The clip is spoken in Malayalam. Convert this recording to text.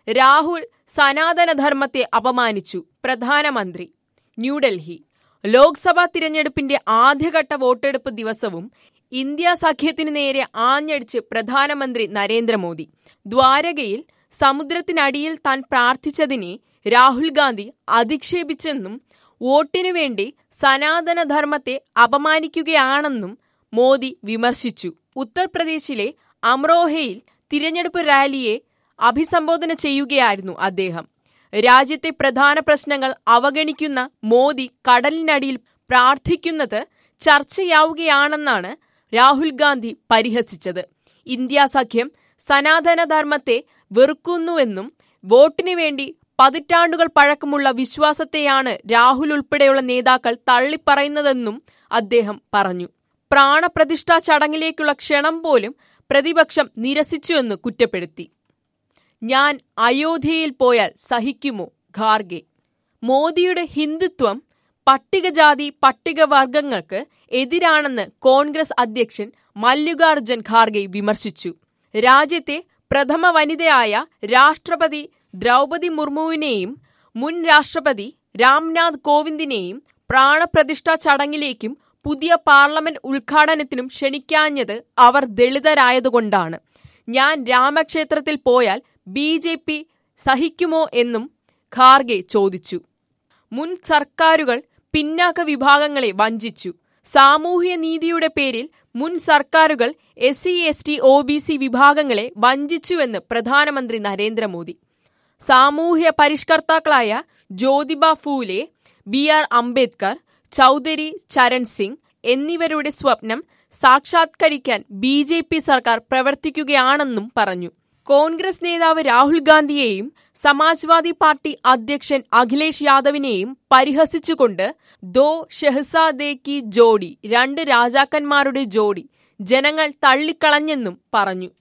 രാഹുൽ സനാതനധർമ്മത്തെ അപമാനിച്ചു പ്രധാനമന്ത്രി ന്യൂഡൽഹി ലോക്സഭാ തിരഞ്ഞെടുപ്പിന്റെ ആദ്യഘട്ട വോട്ടെടുപ്പ് ദിവസവും ഇന്ത്യ സഖ്യത്തിനു നേരെ ആഞ്ഞടിച്ച് പ്രധാനമന്ത്രി നരേന്ദ്രമോദി ദ്വാരകയിൽ സമുദ്രത്തിനടിയിൽ താൻ പ്രാർത്ഥിച്ചതിനെ രാഹുൽ ഗാന്ധി അധിക്ഷേപിച്ചെന്നും വോട്ടിനു വേണ്ടി സനാതനധർമ്മത്തെ അപമാനിക്കുകയാണെന്നും മോദി വിമർശിച്ചു ഉത്തർപ്രദേശിലെ അമ്രോഹയിൽ തിരഞ്ഞെടുപ്പ് റാലിയെ അഭിസംബോധന ചെയ്യുകയായിരുന്നു അദ്ദേഹം രാജ്യത്തെ പ്രധാന പ്രശ്നങ്ങൾ അവഗണിക്കുന്ന മോദി കടലിനടിയിൽ പ്രാർത്ഥിക്കുന്നത് ചർച്ചയാവുകയാണെന്നാണ് രാഹുൽ ഗാന്ധി പരിഹസിച്ചത് ഇന്ത്യ സഖ്യം സനാതനധർമ്മത്തെ വെറുക്കുന്നുവെന്നും വോട്ടിനു വേണ്ടി പതിറ്റാണ്ടുകൾ പഴക്കമുള്ള വിശ്വാസത്തെയാണ് രാഹുൽ ഉൾപ്പെടെയുള്ള നേതാക്കൾ തള്ളിപ്പറയുന്നതെന്നും അദ്ദേഹം പറഞ്ഞു പ്രാണപ്രതിഷ്ഠാ ചടങ്ങിലേക്കുള്ള ക്ഷണം പോലും പ്രതിപക്ഷം നിരസിച്ചുവെന്ന് കുറ്റപ്പെടുത്തി ഞാൻ അയോധ്യയിൽ പോയാൽ സഹിക്കുമോ ഖാർഗെ മോദിയുടെ ഹിന്ദുത്വം പട്ടികജാതി പട്ടികവർഗങ്ങൾക്ക് എതിരാണെന്ന് കോൺഗ്രസ് അധ്യക്ഷൻ മല്ലികാർജുൻ ഖാർഗെ വിമർശിച്ചു രാജ്യത്തെ പ്രഥമ വനിതയായ രാഷ്ട്രപതി ദ്രൗപതി മുർമുവിനെയും മുൻ രാഷ്ട്രപതി രാംനാഥ് കോവിന്ദിനെയും പ്രാണപ്രതിഷ്ഠാ ചടങ്ങിലേക്കും പുതിയ പാർലമെന്റ് ഉദ്ഘാടനത്തിനും ക്ഷണിക്കാഞ്ഞത് അവർ ദളിതരായതുകൊണ്ടാണ് ഞാൻ രാമക്ഷേത്രത്തിൽ പോയാൽ ബി ജെ പി സഹിക്കുമോ എന്നും ഖാർഗെ ചോദിച്ചു മുൻ സർക്കാരുകൾ പിന്നാക്ക വിഭാഗങ്ങളെ വഞ്ചിച്ചു സാമൂഹ്യ നീതിയുടെ പേരിൽ മുൻ സർക്കാരുകൾ S C S T O B C വിഭാഗങ്ങളെ വഞ്ചിച്ചുവെന്ന് പ്രധാനമന്ത്രി നരേന്ദ്രമോദി സാമൂഹ്യ പരിഷ്കർത്താക്കളായ ജ്യോതിബ ഫൂലെ ബി ആർ അംബേദ്കർ ചൗധരി ചരൺ സിംഗ് എന്നിവരുടെ സ്വപ്നം സാക്ഷാത്കരിക്കാൻ ബി ജെ പി സർക്കാർ പ്രവർത്തിക്കുകയാണെന്നും പറഞ്ഞു കോൺഗ്രസ് നേതാവ് രാഹുൽ ഗാന്ധിയെയും സമാജ്വാദി പാർട്ടി അധ്യക്ഷൻ അഖിലേഷ് യാദവിനെയും പരിഹസിച്ചുകൊണ്ട് ദോ ഷെഹ്സാദേ കി ജോഡി രണ്ട് രാജാക്കന്മാരുടെ ജോഡി ജനങ്ങൾ തള്ളിക്കളഞ്ഞെന്നും പറഞ്ഞു